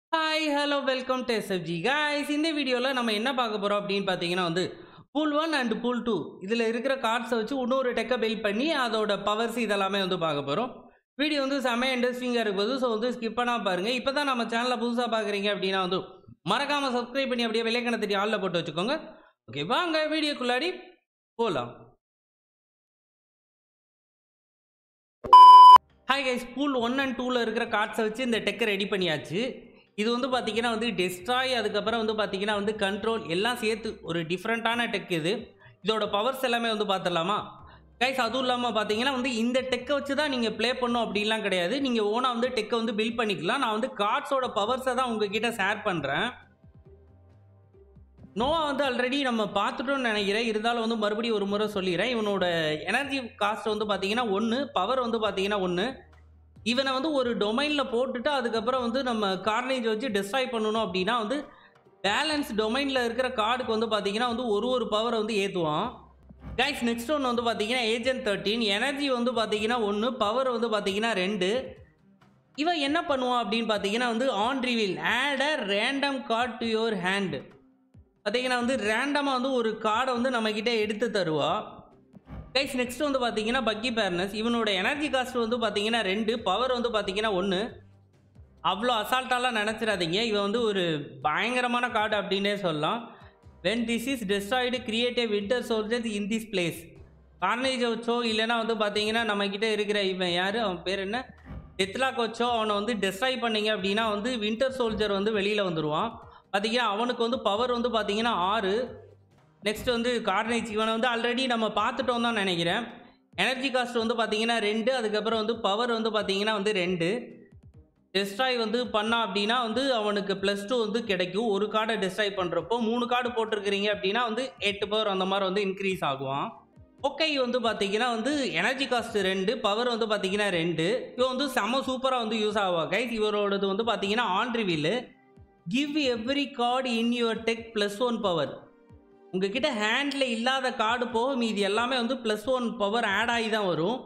Hi hello welcome to SFG guys இந்த வீடியோவில் நம்ம என்ன பார்க்க போகிறோம் அப்படின்னு பார்த்தீங்கன்னா வந்து pool one and pool two இதில் இருக்கிற கார்ட்ஸை வச்சு இன்னொரு டெக்கை பில்ட் பண்ணி அதோட பவர்ஸ் இதெல்லாமே வந்து பார்க்க போகிறோம் வீடியோ வந்து செம்ம இன்ட்ரெஸ்டிங்காக இருக்குது ஸோ வந்து ஸ்கிப் பண்ணால் பாருங்கள் இப்போ தான் நம்ம சேனலை புதுசாக பார்க்குறீங்க அப்படின்னா வந்து மறக்காமல் சப்ஸ்கிரைப் பண்ணி அப்படியே விலைக்கண தட்டி ஆளில் போட்டு வச்சுக்கோங்க ஓகே வாங்க வீடியோக்குள்ளாடி போகலாம் hi guys pool one and டூவில் இருக்கிற கார்ட்ஸை வச்சு இந்த டெக்கை ரெடி பண்ணியாச்சு இது வந்து பார்த்தீங்கன்னா வந்து டெஸ்ட்ராய் அதுக்கப்புறம் வந்து பார்த்தீங்கன்னா வந்து கண்ட்ரோல் எல்லாம் சேர்த்து ஒரு டிஃப்ரெண்ட்டான டெக் இது இதோட பவர்ஸ் எல்லாமே வந்து பார்த்துடலாமா கைஸ் அதுவும் இல்லாமல் பார்த்தீங்கன்னா வந்து இந்த டெக்கை வச்சு தான் நீங்கள் ப்ளே பண்ணும் அப்படின்லாம் கிடையாது நீங்கள் ஓனாக வந்து டெக்கை வந்து பில்ட் பண்ணிக்கலாம் நான் வந்து கார்ட்ஸோட பவர்ஸை தான் உங்ககிட்ட ஷேர் பண்ணுறேன் நோவா வந்து ஆல்ரெடி நம்ம பார்த்துட்டோம்னு நினைக்கிறேன் இருந்தாலும் வந்து மறுபடியும் ஒரு முறை சொல்லிடுறேன் இவனோட எனர்ஜி காஸ்ட் வந்து பார்த்தீங்கன்னா ஒன்று பவர் வந்து பார்த்தீங்கன்னா ஒன்று இவனை வந்து ஒரு டொமைனில் போட்டுட்டு அதுக்கப்புறம் வந்து நம்ம கார்னேஜ் வச்சு டிஸ்ட்ராய் பண்ணணும் அப்படின்னா வந்து பேலன்ஸ் டொமைனில் இருக்கிற கார்டுக்கு வந்து பார்த்தீங்கன்னா வந்து ஒரு ஒரு பவரை வந்து ஏற்றுவான் கைஸ் நெக்ஸ்ட் ஒன்று வந்து பார்த்தீங்கன்னா ஏஜென்ட் தேர்ட்டின் எனர்ஜி வந்து பார்த்தீங்கன்னா ஒன்று பவர் வந்து பார்த்தீங்கன்னா ரெண்டு இவன் என்ன பண்ணுவான் அப்படின்னு பார்த்தீங்கன்னா வந்து on reveal add a random card to your hand பார்த்தீங்கன்னா வந்து ரேண்டமாக வந்து ஒரு கார்டை வந்து நம்மக்கிட்ட எடுத்து தருவா கைஸ் நெக்ஸ்ட் வந்து பார்த்தீங்கன்னா பக்கி பேர்னஸ் இவனோட எனர்ஜி காஸ்ட் வந்து பார்த்தீங்கன்னா ரெண்டு பவர் வந்து பார்த்தீங்கன்னா ஒன்று அவ்வளோ அசால்ட்டாலாம் நினச்சிடாதீங்க இவன் வந்து ஒரு பயங்கரமான கார்டு அப்படின்னே சொல்லலாம் when this is destroyed create a winter soldiers in this place Carnage வச்சோ இல்லைனா வந்து பார்த்தீங்கன்னா நம்மக்கிட்ட இருக்கிற இவன் யார் அவன் பேர் என்ன டெத்லாக் வச்சோ அவனை வந்து டெஸ்ட்ராய் பண்ணீங்க அப்படின்னா வந்து வின்டர் சோல்ஜர் வந்து வெளியில் வந்துடுவான் பார்த்தீங்கன்னா அவனுக்கு வந்து பவர் வந்து பார்த்தீங்கன்னா ஆறு நெக்ஸ்ட் வந்து கார்னேஜ் இவனை வந்து ஆல்ரெடி நம்ம பார்த்துட்டோம் தான் நினைக்கிறேன் எனர்ஜி காஸ்ட் வந்து பார்த்தீங்கன்னா ரெண்டு அதுக்கப்புறம் வந்து பவர் வந்து பார்த்தீங்கன்னா வந்து ரெண்டு டெஸ்ட்ராய் வந்து பண்ணான் அப்படின்னா வந்து அவனுக்கு ப்ளஸ் டூ வந்து கிடைக்கும் ஒரு கார்டை டெஸ்ட்ராய் பண்ணுறப்போ மூணு கார்டு போட்டிருக்கிறீங்க அப்படின்னா வந்து எட்டு பவர் அந்த மாதிரி வந்து இன்க்ரீஸ் ஆகுவான் ஓகே வந்து பார்த்தீங்கன்னா வந்து எனர்ஜி காஸ்ட் ரெண்டு பவர் வந்து பார்த்தீங்கன்னா ரெண்டு இவன் வந்து செம சூப்பராக வந்து யூஸ் ஆகுவா கைஸ் இவரோடது வந்து பார்த்தீங்கன்னா on reveal give every card in your deck plus one power உங்ககிட்ட ஹேண்டில் இல்லாத கார்டு போக மீதி எல்லாமே வந்து ப்ளஸ் ஒன் பவர் ஆட் ஆகி தான் வரும்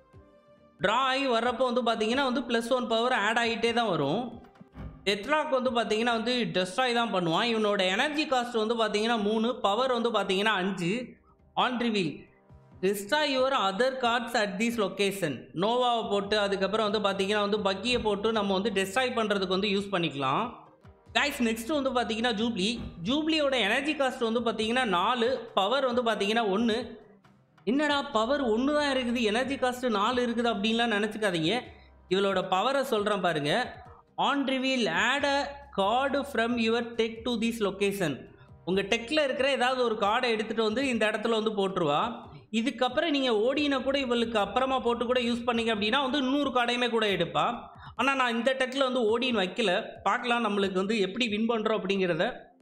ட்ரா ஆகி வர்றப்போ வந்து பார்த்தீங்கன்னா வந்து ப்ளஸ் ஒன் பவர் ஆட் ஆகிட்டே தான் வரும் டெத்ராக் வந்து பார்த்தீங்கன்னா வந்து டெஸ்ட்ராய் தான் பண்ணுவான் இவனோட எனர்ஜி காஸ்ட் வந்து பார்த்தீங்கன்னா மூணு பவர் வந்து பார்த்தீங்கன்னா அஞ்சு on reveal destroy your other cards at this location நோவாவை போட்டு அதுக்கப்புறம் வந்து பார்த்தீங்கன்னா வந்து பக்கியை போட்டு நம்ம வந்து டெஸ்ட்ராய் பண்ணுறதுக்கு வந்து யூஸ் பண்ணிக்கலாம் கைஸ் நெக்ஸ்ட் வந்து பார்த்தீங்கன்னா ஜூப்ளி ஜூப்ளியோட எனர்ஜி காஸ்ட் வந்து பார்த்தீங்கன்னா நாலு பவர் வந்து பார்த்தீங்கன்னா ஒன்று என்னடா பவர் ஒன்று தான் இருக்குது எனர்ஜி காஸ்ட்டு நாலு இருக்குது அப்படின்லாம் நினச்சிக்காதீங்க இவளோட பவரை சொல்கிறேன் பாருங்க on reveal add a card from your deck to this location உங்கள் டெக்கில் இருக்கிற ஏதாவது ஒரு கார்டை எடுத்துகிட்டு வந்து இந்த இடத்துல வந்து போட்டுருவா இதுக்கப்புறம் நீங்கள் ஓடினை கூட இவளுக்கு அப்புறமா போட்டு கூட யூஸ் பண்ணீங்க அப்படின்னா வந்து இன்னொரு கார்டையுமே கூட எடுப்பா ஆனால் நான் இந்த டெக்கில் வந்து ஓடின்னு வைக்கல பார்க்கலாம் நம்மளுக்கு வந்து எப்படி வின் பண்ணுறோம் அப்படிங்கிறத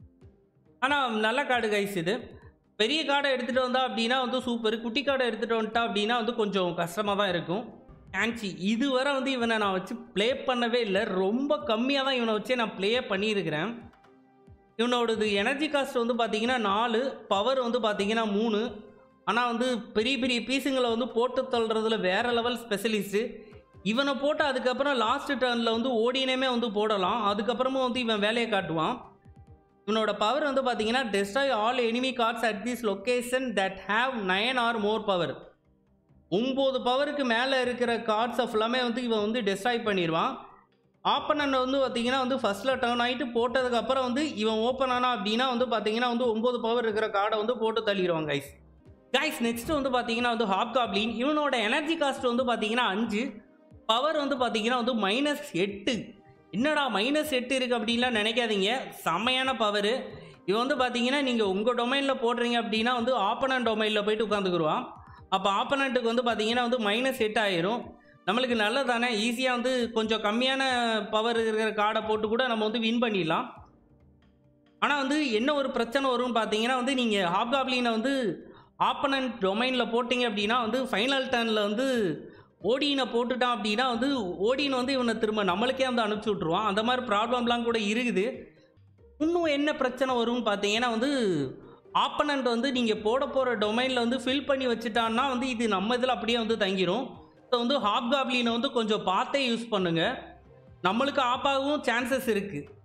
ஆனால் நல்ல கார்டு கைஸ் இது பெரிய கார்டை எடுத்துகிட்டு வந்தா அப்படின்னா வந்து சூப்பர் குட்டி கார்டை எடுத்துகிட்டு வந்துட்டா அப்படின்னா வந்து கொஞ்சம் கஷ்டமாக தான் இருக்கும் ஆன்சி இதுவரை வந்து இவனை நான் வச்சு ப்ளே பண்ணவே இல்லை ரொம்ப கம்மியாக தான் இவனை வச்சே நான் ப்ளே பண்ணியிருக்கிறேன் இவனோடது எனர்ஜி காஸ்ட் வந்து பார்த்தீங்கன்னா நாலு பவர் வந்து பார்த்தீங்கன்னா மூணு ஆனால் வந்து பெரிய பெரிய பீஸுங்களை வந்து போட்டு தள்ளுறதுல வேறு லெவல் ஸ்பெஷலிஸ்ட்டு இவனை போட்டு அதுக்கப்புறம் லாஸ்ட் டர்னில் வந்து ஓடினேமே வந்து போடலாம் அதுக்கப்புறமும் வந்து இவன் வேலையை காட்டுவான் இவனோட பவர் வந்து பார்த்தீங்கன்னா destroy all enemy cards at this location that have nine or more power ஒம்பது பவருக்கு மேலே இருக்கிற கார்ட்ஸை ஃபுல்லாமே வந்து இவன் வந்து டெஸ்ட்ராய் பண்ணிடுவான் ஆப்பனண்ட் வந்து பார்த்தீங்கன்னா வந்து ஃபஸ்ட்டில் டர்ன் ஆகிட்டு போட்டதுக்கப்புறம் வந்து இவன் ஓப்பன் ஆனா அப்படின்னா வந்து பார்த்தீங்கன்னா வந்து ஒம்பது பவர் இருக்கிற கார்டை வந்து போட்டு தள்ளிடுவான் கைஸ் கைஸ் நெக்ஸ்ட் வந்து பார்த்தீங்கன்னா வந்து ஹாப் காப்ளின் இவனோட எனர்ஜி காஸ்ட் வந்து பார்த்தீங்கன்னா அஞ்சு பவர் வந்து பார்த்தீங்கன்னா வந்து மைனஸ் எட்டு என்னடா மைனஸ் எட்டு இருக்குது அப்படின்லாம் நினைக்காதீங்க செம்மையான பவர் இவன் வந்து பார்த்தீங்கன்னா நீங்கள் உங்கள் டொமைனில் போடுறீங்க அப்படின்னா வந்து ஆப்பனண்ட் டொமைனில் போயிட்டு உட்காந்துக்குருவான் அப்போ ஆப்பனண்ட்டுக்கு வந்து பார்த்தீங்கன்னா வந்து மைனஸ் எட்டு ஆயிரும் நம்மளுக்கு நல்லது தானே ஈஸியாக வந்து கொஞ்சம் கம்மியான பவர் இருக்கிற கார்டை போட்டு கூட நம்ம வந்து வின் பண்ணிடலாம் ஆனால் வந்து என்ன ஒரு பிரச்சனை வரும்னு பார்த்தீங்கன்னா வந்து நீங்கள் ஹாப்காப்ளினை வந்து ஆப்பனண்ட் டொமைனில் போட்டிங்க அப்படின்னா வந்து ஃபைனல் டர்னில் வந்து ஓடினை போட்டுட்டான் அப்படின்னா வந்து ஓடின் வந்து இவனை திரும்ப நம்மளுக்கே வந்து அனுப்பிச்சி விட்ருவான் அந்த மாதிரி ப்ராப்ளம்லாம் கூட இருக்குது இன்னும் என்ன பிரச்சனை வரும்னு பார்த்தீங்கன்னா வந்து ஆப்பனண்ட் வந்து நீங்கள் போட போகிற டொமைனில் வந்து ஃபில் பண்ணி வச்சுட்டான்னா வந்து இது நம்ம இதில் அப்படியே வந்து தங்கிரும் ஸோ வந்து ஹாப் காப்ளினை வந்து கொஞ்சம் பார்த்தே யூஸ் பண்ணுங்கள் நம்மளுக்கு ஆப்பாகவும் சான்சஸ் இருக்குது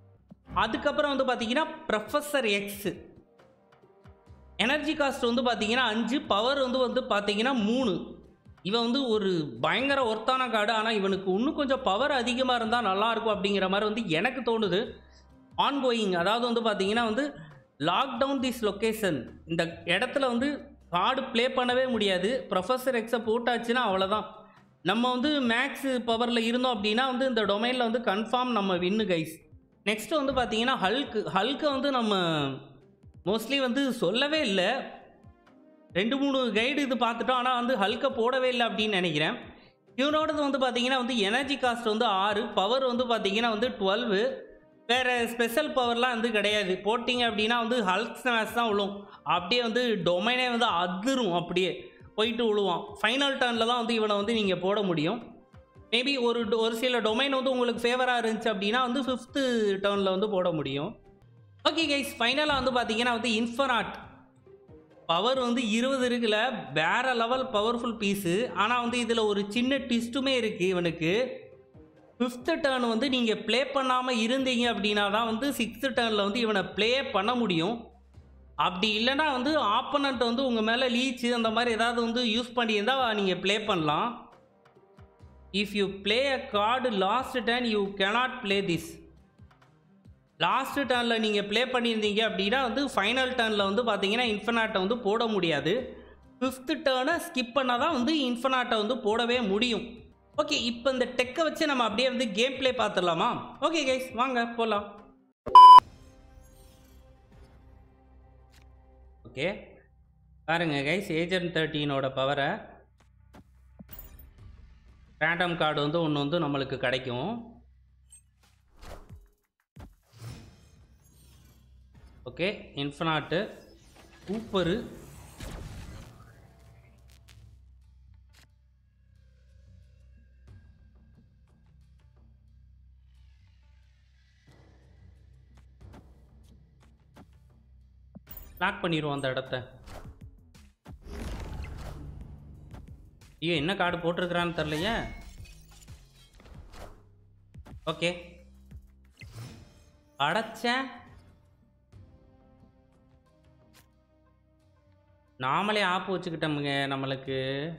அதுக்கப்புறம் வந்து பார்த்தீங்கன்னா ப்ரொஃபஸர் எக்ஸ் எனர்ஜி காஸ்ட் வந்து பார்த்தீங்கன்னா அஞ்சு பவர் வந்து வந்து பார்த்தீங்கன்னா மூணு இவன் வந்து ஒரு பயங்கர ஒர்த்தான கார்டு ஆனால் இவனுக்கு இன்னும் கொஞ்சம் பவர் அதிகமாக இருந்தால் நல்லாயிருக்கும் அப்படிங்கிற மாதிரி வந்து எனக்கு தோணுது ஆன்கோயிங் அதாவது வந்து பார்த்தீங்கன்னா வந்து லாக்டவுன் திஸ் லொக்கேஷன் இந்த இடத்துல வந்து கார்டு ப்ளே பண்ணவே முடியாது ப்ரொஃபஸர் எக்ஸை போட்டாச்சுன்னா அவ்வளோதான் நம்ம வந்து மேக்ஸ் பவரில் இருந்தோம் அப்படின்னா வந்து இந்த டொமைனில் வந்து கன்ஃபார்ம் நம்ம வின்னு கைஸ் நெக்ஸ்ட் வந்து பார்த்தீங்கன்னா ஹல்க் ஹல்க்கை வந்து நம்ம மோஸ்ட்லி வந்து சொல்லவே இல்லை ரெண்டு மூணு கைடு இது பார்த்துட்டோம் ஆனால் வந்து ஹல்கை போடவே இல்லை அப்படின்னு நினைக்கிறேன் இவனோடது வந்து பார்த்தீங்கன்னா வந்து எனர்ஜி காஸ்ட் வந்து ஆறு பவர் வந்து பார்த்தீங்கன்னா வந்து டுவெல்வு வேறு ஸ்பெஷல் பவர்லாம் வந்து கிடையாது போட்டிங்க அப்படின்னா வந்து ஹல்க் ஸ்மாஷ் தான் விழும் அப்படியே வந்து டொமைனே வந்து அதிரும் அப்படியே போயிட்டு விழுவான் ஃபைனல் டர்னில் தான் வந்து இவனை வந்து நீங்கள் போட முடியும் மேபி ஒரு ஒரு சில டொமைன் வந்து உங்களுக்கு ஃபேவராக இருந்துச்சு அப்படின்னா வந்து ஃபிஃப்த்து டர்னில் வந்து போட முடியும் ஓகே கைஸ் ஃபைனலாக வந்து பார்த்தீங்கன்னா வந்து இன்ஃபனாட் பவர் வந்து இருபது இருக்குல்ல வேற லெவல் பவர்ஃபுல் பீஸு ஆனால் வந்து இதில் ஒரு சின்ன ட்விஸ்ட்டுமே இருக்குது இவனுக்கு ஃபிஃப்த்து டேர்ன் வந்து நீங்கள் ப்ளே பண்ணாமல் இருந்தீங்க அப்படின்னா தான் வந்து சிக்ஸ்த்து டேர்னில் வந்து இவனை ப்ளே பண்ண முடியும் அப்படி இல்லைன்னா வந்து ஆப்பனண்ட் வந்து உங்கள் மேலே லீச்சு அந்த மாதிரி ஏதாவது வந்து யூஸ் பண்ணியிருந்தால் நீங்கள் ப்ளே பண்ணலாம் if you play a card last turn you cannot play this last டர்னில் நீங்கள் ப்ளே பண்ணியிருந்தீங்க அப்படின்னா வந்து ஃபைனல் டர்னில் வந்து பார்த்தீங்கன்னா இன்ஃபனாட்டை வந்து போட முடியாது ஃபிஃப்த்து டேர்னை ஸ்கிப் பண்ணால் தான் வந்து இன்ஃபனாட்டை வந்து போடவே முடியும் ஓகே இப்போ இந்த டெக்கை வச்சு நம்ம அப்படியே வந்து கேம் ப்ளே பார்த்துடலாமா ஓகே கைஸ் வாங்க போகலாம் ஓகே பாருங்க கைஸ் ஏஜென்ட் தேர்ட்டீனோட பவரை ரேண்டம் கார்டு வந்து ஒன்று வந்து நம்மளுக்கு கிடைக்கும் ஓகே இன்ஃபனாட்டு சூப்பரு லாக் பண்ணிடுவோம் அந்த இடத்த ஐயோ என்ன கார்டு போட்டிருக்கிறான்னு தெரிலையே ஓகே அடைச்சேன் நாமளே ஆப்பு வச்சுக்கிட்டோமுங்க நம்மளுக்கு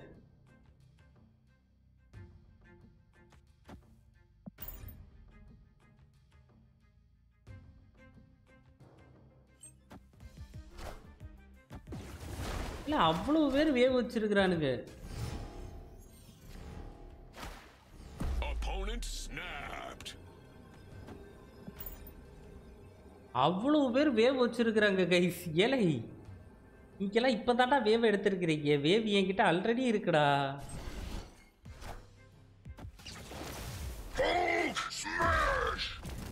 இல்லை அவ்வளோ பேர் வேவ் வச்சிருக்கிறானுங்க Opponent snapped. அவ்வளோ பேர் வேவ் வச்சிருக்கிறாங்க கைஸ் ஏலை நீங்கெல்லாம் இப்போ தாண்டா வேவ் எடுத்திருக்கிறீங்க வேவ் என்கிட்ட ஆல்ரெடி இருக்குடா Smash!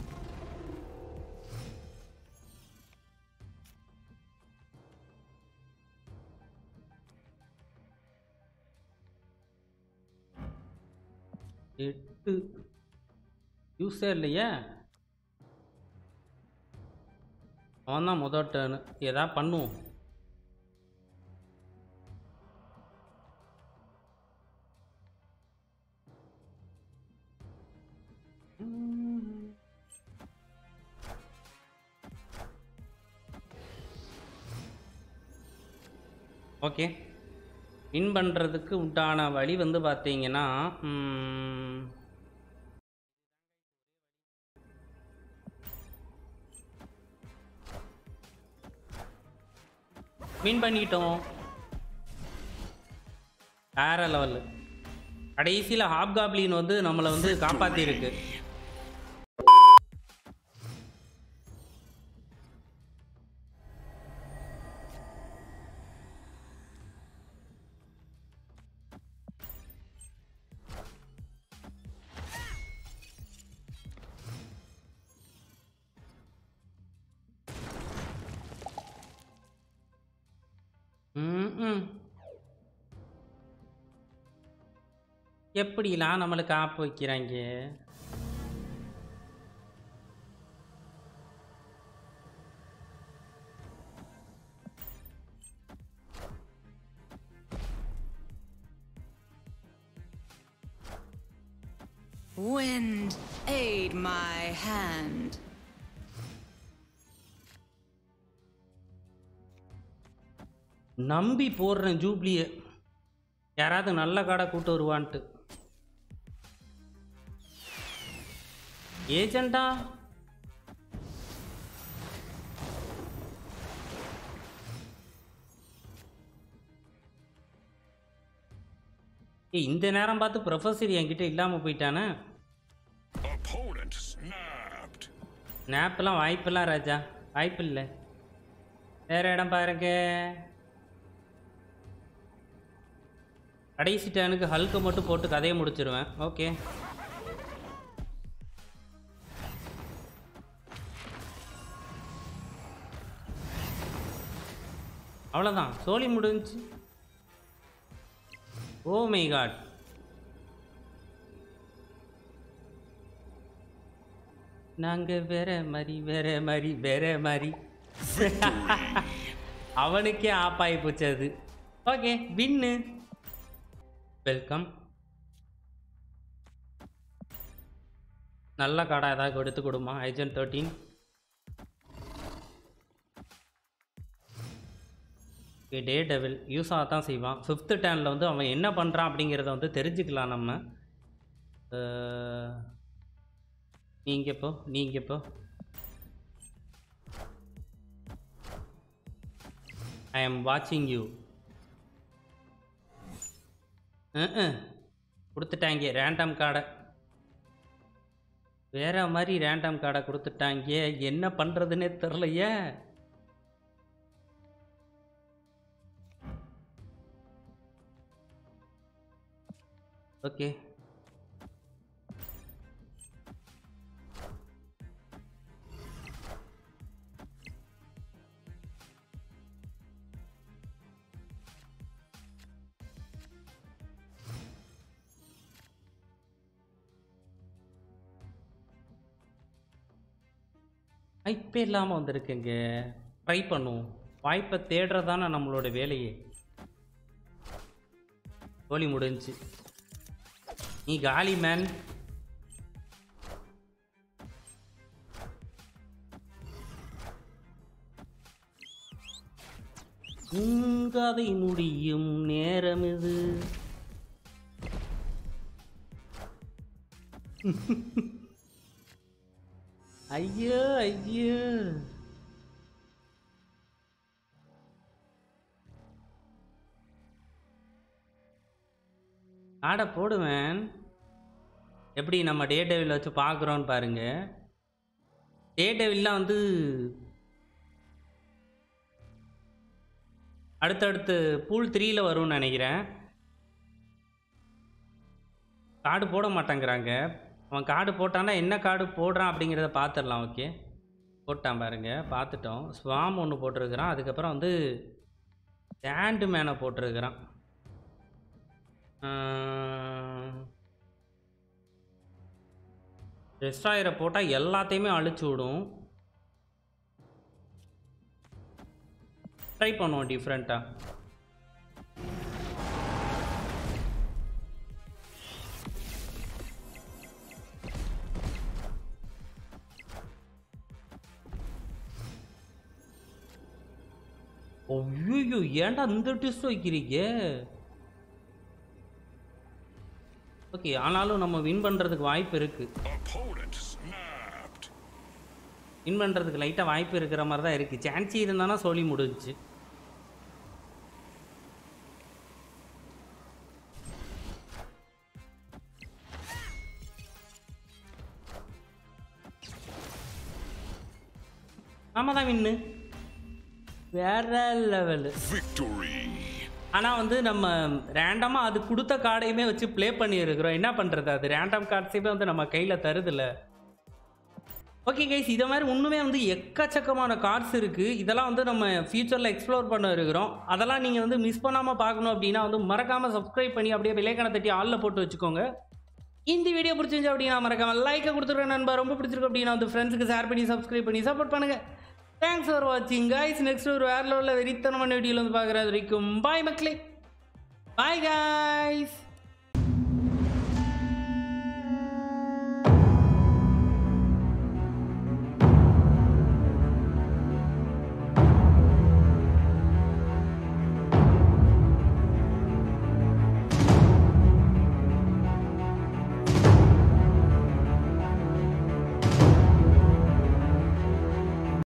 எட்டு யூஸே இல்லையே அவன் தான் முதல் டேர்னு ஏதா பண்ணுவோம் ஓகே வின் பண்ணுறதுக்கு உண்டான வழி வந்து பார்த்தீங்கன்னா ம், வின் பண்ணிட்டோம் வேற லெவலு கடைசியில் ஹாப் காப்ளின் வந்து நம்மளை வந்து காப்பாற்றிருக்கு ம் எப்படிலாம் நம்மளுக்கு ஆப் வைக்கிறாங்க Wind, aid my hand. நம்பி போடுறேன் ஜூப்ளியை யாராவது நல்ல காடை கூட்டு வருவான்ட்டு ஏஜெண்டா ஏய் இந்த நேரம் பார்த்து ப்ரொஃபஸர் என்கிட்ட இல்லாமல் போயிட்டானே Opponent snapped. ஸ்னாப்லாம் வாய்ப்பில்லாம் ராஜா வாய்ப்பு இல்லை வேற இடம் பாருங்க கடைசி டேனுக்கு ஹல்கை மட்டும் போட்டு கதையை முடிச்சிருவேன் ஓகே அவ்வளோதான் சோலி முடிஞ்சுச்சு ஓ மை காட் நாங்க வேற மாதிரி வேற மாதிரி வேற மாதிரி அவனுக்கே ஆப்பாயி போச்சு அது ஓகே வின்னு வெல்கம் நல்ல காடா ஏதாவது எடுத்து கொடுமா ஐஜன் தேர்ட்டீன் டே டெவில் யூஸ் ஆக தான் செய்வான் ஃபிஃப்த்து டேனில் வந்து அவன் என்ன பண்ணுறான் அப்படிங்கிறத வந்து தெரிஞ்சுக்கலாம் நம்ம நீங்கள் இப்போ நீங்கள் இப்போ ஐ எம் வாட்சிங் யூ கொடுத்துட்டாங்க ரேண்டம் கார்டை வேற மாதிரி ரேண்டம் கார்டை கொடுத்துட்டாங்க என்ன பண்ணுறதுன்னே தெரிலையே ஓகே வாய்ப்பே இல்லாமல் வந்திருக்குங்க ட்ரை பண்ணுவோம் வாய்ப்பை தேடுறதானே நம்மளோட வேலையே கோலி முடிஞ்சுச்சு நீ காலி மேன் கதை முடியும் நேரம் இது ஐயோ ஐயோ ஆடை போடுவேன் எப்படி நம்ம டே டெவில் வச்சு பார்க்குறோன்னு பாருங்க டே டெவில்லாம் வந்து அடுத்தடுத்து பூல் த்ரீயில் வரும்னு நினைக்கிறேன் கார்டு போட மாட்டேங்கிறாங்க அவன் கார்டு போட்டான்னா என்ன கார்டு போடுறான் அப்படிங்கிறத பார்த்துடலாம் ஓகே போட்டான் பாருங்க பார்த்துட்டோம் ஸ்வாம் ஒன்று போட்டிருக்கிறான் அதுக்கப்புறம் வந்து டேண்டு மேனை போட்டிருக்கிறான் ரெஸ்டாயரை போட்டால் எல்லாத்தையுமே அழிச்சு விடும் ட்ரை பண்ணுவோம் டிஃப்ரெண்ட்டாக ஐயோ ஏன்டா இந்த டிஸ்ட் வைக்கிறீங்க ஓகே ஆனாலும் நம்ம வின் பண்ணுறதுக்கு வாய்ப்பு இருக்குது Opponent snapped. வின் பண்ணுறதுக்கு லைட்டாக வாய்ப்பு இருக்கிற மாதிரி தான் இருக்குது சான்சி இருந்தானா சொல்லி முடிஞ்சுச்சு ஆமாம் தான் வின்னு வேற லெவலு Victory. ஆனால் வந்து நம்ம ரேண்டமாக அது கொடுத்த கார்டையுமே வச்சு ப்ளே பண்ணியிருக்கிறோம் என்ன பண்ணுறது அது ரேண்டம் கார்ட்ஸையுமே வந்து நம்ம கையில் தருதில்ல ஓகே கைஸ் இதை மாதிரி இன்னுமே வந்து எக்கச்சக்கமான கார்ட்ஸ் இருக்குது இதெல்லாம் வந்து நம்ம ஃப்யூச்சரில் எக்ஸ்ப்ளோர் பண்ண இருக்கிறோம் அதெல்லாம் நீங்கள் வந்து மிஸ் பண்ணாமல் பார்க்கணும் அப்படின்னா வந்து மறக்காமல் சப்ஸ்கிரைப் பண்ணி அப்படியே விலைக்கணை தட்டி ஆளில் போட்டு வச்சுக்கோங்க இந்த வீடியோ பிடிச்சிருந்துச்சு அப்படின்னா மறக்காம லைக்கை கொடுத்துருக்கேன் நண்பா ரொம்ப பிடிச்சிருக்கு அப்படின்னா வந்து ஃப்ரெண்ட்ஸுக்கு ஷேர் பண்ணி சப்ஸ்கிரைப் பண்ணி சப்போர்ட் பண்ணுங்கள் தேங்க்ஸ் ஃபார் வாட்சிங் கைஸ் நெக்ஸ்ட் ஒரு வேற லெவலில் வெறித்தனமான வீடியோவில் வந்து பார்க்குறது வரைக்கும் பாய் மக்களே பாய் கைஸ்